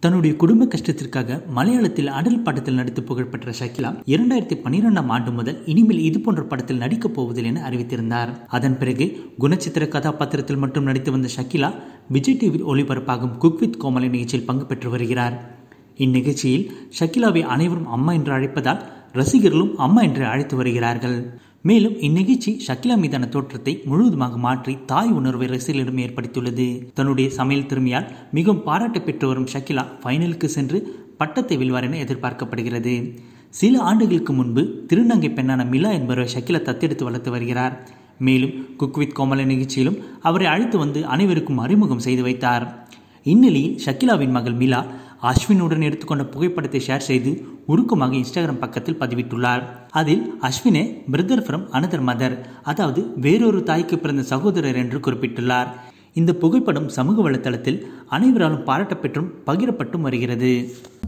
தன்னுடைய குடும்ப கஷ்டத்திற்காக மலையாளத்தில் அடல் படத்தில் நடித்து புகழ்பெற்ற ஷக்கிலா இரண்டாயிரத்தி பன்னிரெண்டாம் ஆண்டு முதல் இனிமேல் இது போன்ற படத்தில் நடிக்கப் போவதில்லை என அறிவித்திருந்தார் அதன் பிறகு குணச்சித்திர கதாபாத்திரத்தில் மட்டும் நடித்து வந்த ஷக்கிலா விஜய் டிவியில் ஒளிபரப்பாகும் குக் வித் கோமலை நிகழ்ச்சியில் பங்கு பெற்று வருகிறார் இந்நிகழ்ச்சியில் ஷக்கிலாவை அனைவரும் அம்மா என்று அழைப்பதால் ரசிகர்களும் அம்மா என்று அழைத்து வருகிறார்கள் மேலும் இந்நிகழ்ச்சி ஷக்கிலா மீதான தோற்றத்தை முழுவதுமாக மாற்றி தாய் உணர்வை ரசிகர்களிடம் ஏற்படுத்தியுள்ளது தன்னுடைய சமையல் திறமையால் மிகவும் பாராட்டு பெற்று வரும் ஷக்கிலா ஃபைனலுக்கு சென்று பட்டத்தை வெல்வார் என எதிர்பார்க்கப்படுகிறது சில ஆண்டுகளுக்கு முன்பு திருநங்கை பெண்ணான மிலா என்பவரை ஷக்கிலா தத்தெடுத்து வளர்த்து வருகிறார் மேலும் குக் வித் கோமல நிகழ்ச்சியிலும் அவரை அழைத்து வந்து அனைவருக்கும் அறிமுகம் செய்து வைத்தார் இந்நிலையில் ஷக்கிலாவின் மகள் மிலா அஸ்வினுடன் எடுத்துக்கொண்ட புகைப்படத்தை ஷேர் செய்து உருக்கமாக இன்ஸ்டாகிராம் பக்கத்தில் பதிவிட்டுள்ளார் அதில் அஸ்வினே பிரதர் ஃப்ரம் அனதர் மதர் அதாவது வேறொரு தாய்க்கு பிறந்த சகோதரர் என்று குறிப்பிட்டுள்ளார் இந்த புகைப்படம் சமூக வலைத்தளத்தில் அனைவராலும் பாராட்டப்பெற்றும் பகிரப்பட்டும் வருகிறது